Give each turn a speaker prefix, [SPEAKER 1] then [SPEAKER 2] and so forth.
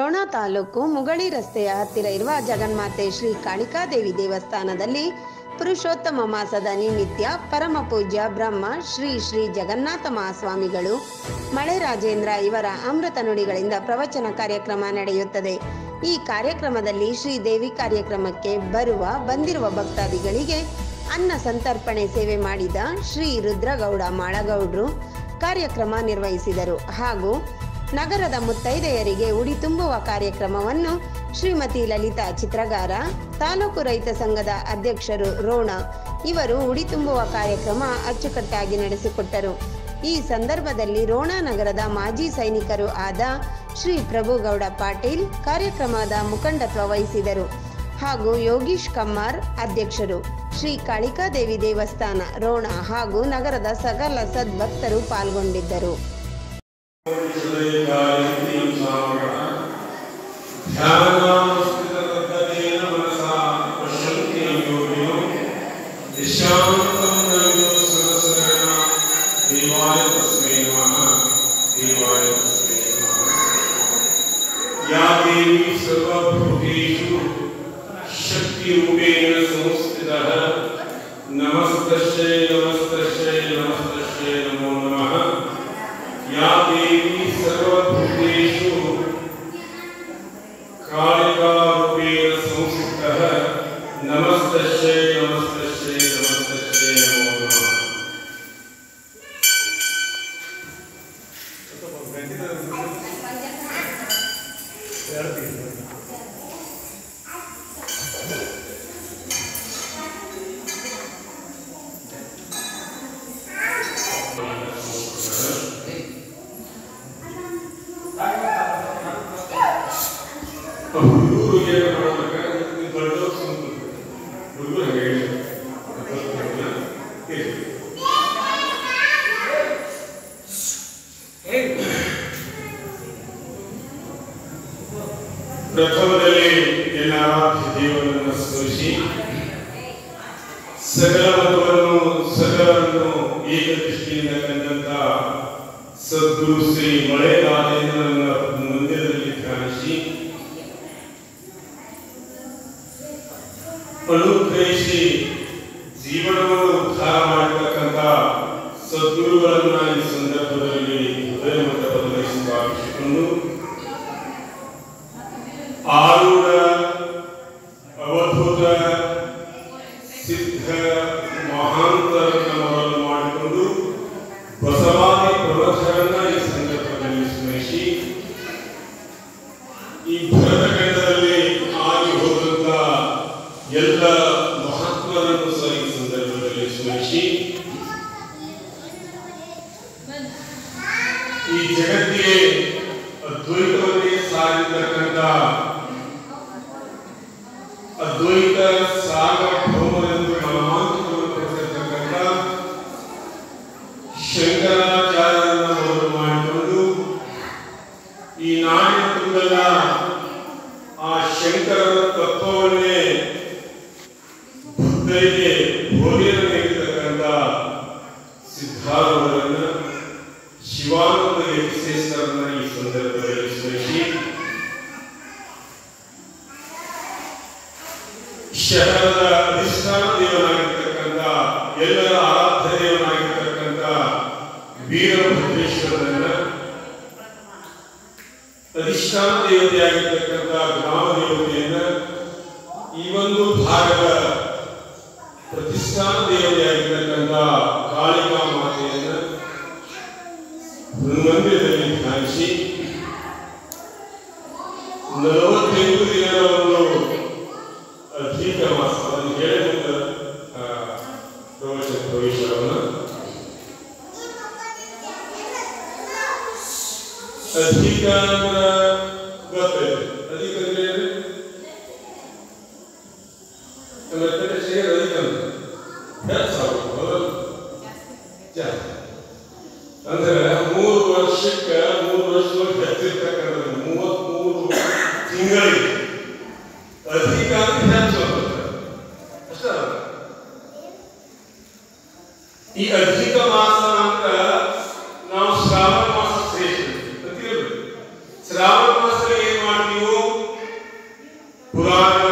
[SPEAKER 1] ರೋಣ ತಾಲೂಕು ಮುಗಳಿ ರಸ್ತೆಯ ಹತ್ತಿರ ಇರುವ ಜಗನ್ಮಾತೆ ಶ್ರೀ ಕಾಳಿಕಾದೇವಿ ದೇವಸ್ಥಾನದಲ್ಲಿ ಪುರುಷೋತ್ತಮ ಮಾಸದ ನಿಮಿತ್ಯ ಪರಮ ಪೂಜ್ಯ ಬ್ರಹ್ಮ ಶ್ರೀ ಶ್ರೀ ಜಗನ್ನಾಥ ಮಹಾಸ್ವಾಮಿಗಳು ಮಳೆ ರಾಜೇಂದ್ರ ಇವರ ಅಮೃತ ನುಡಿಗಳಿಂದ ಪ್ರವಚನ ಕಾರ್ಯಕ್ರಮ ನಡೆಯುತ್ತದೆ ಈ ಕಾರ್ಯಕ್ರಮದಲ್ಲಿ ಶ್ರೀದೇವಿ ಕಾರ್ಯಕ್ರಮಕ್ಕೆ ಬರುವ ಬಂದಿರುವ ಭಕ್ತಾದಿಗಳಿಗೆ ಅನ್ನ ಸಂತರ್ಪಣೆ ಸೇವೆ ಮಾಡಿದ ಶ್ರೀ ರುದ್ರಗೌಡ ಮಾಳಗೌಡ್ರು ಕಾರ್ಯಕ್ರಮ ನಿರ್ವಹಿಸಿದರು ಹಾಗೂ ನಗರದ ಮುತ್ತೈದೆಯರಿಗೆ ಉಡಿ ತುಂಬುವ ಕಾರ್ಯಕ್ರಮವನ್ನು ಶ್ರೀಮತಿ ಲಲಿತಾ ಚಿತ್ರಗಾರ ತಾಲೂಕು ರೈತ ಸಂಘದ ಅಧ್ಯಕ್ಷರು ರೋಣ ಇವರು ಉಡಿ ತುಂಬುವ ಕಾರ್ಯಕ್ರಮ ಅಚ್ಚುಕಟ್ಟಾಗಿ ನಡೆಸಿಕೊಟ್ಟರು ಈ ಸಂದರ್ಭದಲ್ಲಿ ರೋಣ ನಗರದ ಮಾಜಿ ಸೈನಿಕರು ಆದ ಶ್ರೀ ಪ್ರಭುಗೌಡ ಪಾಟೀಲ್ ಕಾರ್ಯಕ್ರಮದ ಮುಖಂಡತ್ವ ವಹಿಸಿದರು ಹಾಗೂ ಯೋಗೀಶ್ ಕಮ್ಮಾರ್ ಅಧ್ಯಕ್ಷರು ಶ್ರೀ ಕಾಳಿಕಾದೇವಿ ದೇವಸ್ಥಾನ ರೋಣ ಹಾಗೂ ನಗರದ ಸಕಲ ಸದ್ಭಕ್ತರು ಪಾಲ್ಗೊಂಡಿದ್ದರು
[SPEAKER 2] ध्यानावस्थिततद्गतेन मनसा पश्यन्ति योगिनो निशान्तं नैव सरसरणा देवाय तस्मै नमः देवाय तस्मै नमः या देवी सर्वभूतेषु शक्तिरूपेण संस्थितः नमस्तस्यै नमस्तस्यै नमस्तस्यै नमो नमः या देवी सर्वभूतेषु कालिकारूपेण संस्थितः नमस्तस्यै नमस्तस्यै नमस्तस्यै नमो नमः ಹುಡುಗರು ಏನು ಮಾಡ್ಬೇಕಾದ್ರೆ ನೀವು ದೊಡ್ಡವ್ರು ಸುಮ್ಮನೆ ಹುಡುಗರು ಹಾಗೆ ಹೇಳಿ ಹೇಳಿ. ಪ್ರಥಮದಲ್ಲಿ ಎಲ್ಲ ಆರಾಧ್ಯ ದೇವರನ್ನು ಸ್ಮರಿಸಿ ಸಕಲ ಮತವನ್ನು ಸಕಲರನ್ನು ಏಕದೃಷ್ಟಿಯಿಂದ ಕಂಡಂತ ಸದ್ಗುರು ಶ್ರೀ ಮಳೆಗಾಲೇಂದ್ರನ ಮಂದಿರದಲ್ಲಿ ಧ್ಯಾನಿಸಿ ಅನುಗ್ರಹಿಸಿ ಜೀವನವನ್ನು ಉದ್ಧಾರ ಮಾಡತಕ್ಕಂಥ ಸದ್ಗುರುಗಳನ್ನ ಈ ಸಂದರ್ಭದಲ್ಲಿ ಹೃದಯ ಮಟ್ಟ ಬದಲಾಯಿಸಿ ಭಾವಿಸಿಕೊಂಡು ಆರೂಢ ಅವಧೂತ ಸಿದ್ಧ ಮಹಾಂತರನ್ನ ಮೊದಲು ಮಾಡಿಕೊಂಡು ಬಸವಾದಿ ಪ್ರವಚನನ್ನ ಈ ಸಂದರ್ಭದಲ್ಲಿ ಸ್ಮರಿಸಿ ಈ ಭರತಖಂಡದಲ್ಲಿ ಆಗಿ ಹೋದಂತ ಎಲ್ಲ ಮಹಾತ್ಮರನ್ನು ಸಹ ಈ ಸಂದರ್ಭದಲ್ಲಿ ಸ್ಮರಿಸಿ ಈ ಜಗತ್ತಿಗೆ ಅದ್ವೈತವನ್ನೇ ಸಾರಿರ್ತಕ್ಕಂಥ ಅದ್ವೈತ ಸಾರ್ವಭೌಮರೆಂದು ನಾಮಾಂಕಿತವನ್ನು ಪಡೆದಿರ್ತಕ್ಕಂಥ ಶಂಕರಾಚಾರ್ಯರನ್ನ ಮೊದಲು ಮಾಡಿಕೊಂಡು ಈ ನಾಡಿನ ತುಂಬೆಲ್ಲ ಆ ಶಂಕರನ ತತ್ವವನ್ನೇ ಬುದ್ಧರಿಗೆ ಬೋಧನೆ ನೀಡಿರ್ತಕ್ಕಂಥ ಸಿದ್ಧಾರೂಢರನ್ನ ಶಿವಾನಂದ ಯತಿಶ್ರೇಷ್ಠರನ್ನ ಈ ಸಂದರ್ಭದಲ್ಲಿ ಸ್ಮರಿಸಿ ಶಹರದ ಅಧಿಷ್ಠಾನ ದೇವನಾಗಿರ್ತಕ್ಕಂಥ ಎಲ್ಲರ ಆರಾಧ್ಯ ದೇವನಾಗಿರ್ತಕ್ಕಂಥ ವೀರಭದ್ರೇಶ್ವರನನ್ನ ಅಧಿಷ್ಠಾನ ದೇವತೆಯಾಗಿರ್ತಕ್ಕಂಥ ಗ್ರಾಮ ದೇವತೆಯನ್ನ ಈ ಒಂದು ಭಾಗದ ಪ್ರತಿಷ್ಠಾನ ದೇವತೆಯಾಗಿರ್ತಕ್ಕಂಥ ಕಾಳಿಕಾ ಮಾತೆಯನ್ನ ಮಂದಿರದಲ್ಲಿ ಧ್ಯಾನಿಸಿ ನಲವತ್ತೆಂಟು ದಿನದ ಒಂದು ಅಧಿಕ ಮಾಸ ಅದನ್ನು ಹೇಳಿದ ಪ್ರವಚನ ಪ್ರವೇಶವನ್ನು ಅಧಿಕ ಅಂದ್ರೆ ಗೊತ್ತೈತೆ ಅಧಿಕ ಅಂದ್ರೆ ಏನು? ನಮ್ಮ ಕಡೆ ಶೇರ್ ಅಧಿಕ ಅಂದ್ರೆ ಹೆಚ್ಚಾಗುತ್ತೆ ಹೌದಲ್ಲ? ಜಾಸ್ತಿ ಅಂದ್ರೆ ಮೂರು ವರ್ಷಕ್ಕೆ ಮೂರು ವರ್ಷದೊಳಗೆ ಹೆಚ್ಚಿರ್ತಕ್ಕಂಥದ್ದು ಮೂವತ್ಮೂರು ತಿಂಗಳಿಗೆ ಅಧಿಕ ಅಂದ್ರೆ ಹೆಚ್ಚು ಅಂತ ಅಷ್ಟೇ ಅಲ್ಲ? ಈ ಅಧಿಕ ಮಾಸ ಅಂತ ನಾವು ಶ್ರಾವಣ ಮಾಸ ಶ್ರೇಷ್ಠ ಅಂತ ಹೇಳ್ಬೇಕು. ಶ್ರಾವಣ ಮಾಸದಲ್ಲಿ ಏನ್ ಮಾಡ್ತೀವೋ ಪುರಾಣ